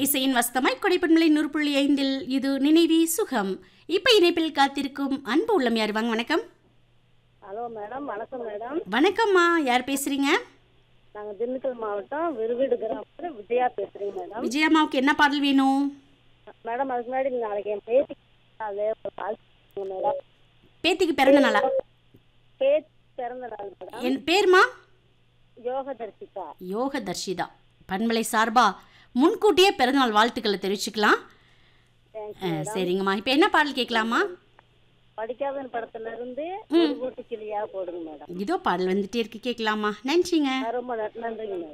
இசையின் வஸ்தமாய் கொடைப்பண்மலை நூறு புள்ளி ஐந்தில் இது நினைவி சுகம் இப்ப இணைப்பில் காத்திருக்கும் அன்பு உள்ளம் யார் வாங்க வணக்கம் ஹலோ மேடம் வணக்கம் மேடம் வணக்கம்மா யார் பேசுறீங்க நாங்கள் திண்டுக்கல் மாவட்டம் விருவீடு கிராமத்தில் விஜயா பேசுகிறேங்க மேடம் விஜயம்மாவுக்கு என்ன பாடல் வேணும் மேடம் அதுக்கு முன்னாடி நாளைக்கு என் பேத்தி அதே ஒரு வாழ்த்துங்க மேடம் பேத்திக்கு பிறந்த நாளா பேத்தி பிறந்த நாள் மேடம் என் பேர்மா யோக தரிசிகா யோக தர்ஷிதா பண்பலை சார்பா முன்கூட்டியே பிறந்தநாள் வாழ்த்துக்களை தெரிவிச்சுக்கலாம் தேங்க்ஸ் அஹ், சரிங்கம்மா இப்போ என்ன பாடல் கேட்கலாமா படிக்காத படத்துல இருந்து ஒரு கூட்டு கிளியா போடுங்க மேடம் இதோ பாடல் வந்துட்டே இருக்கு கேட்கலாமா நன்றிங்க ரொம்ப நன்றிங்க மேடம்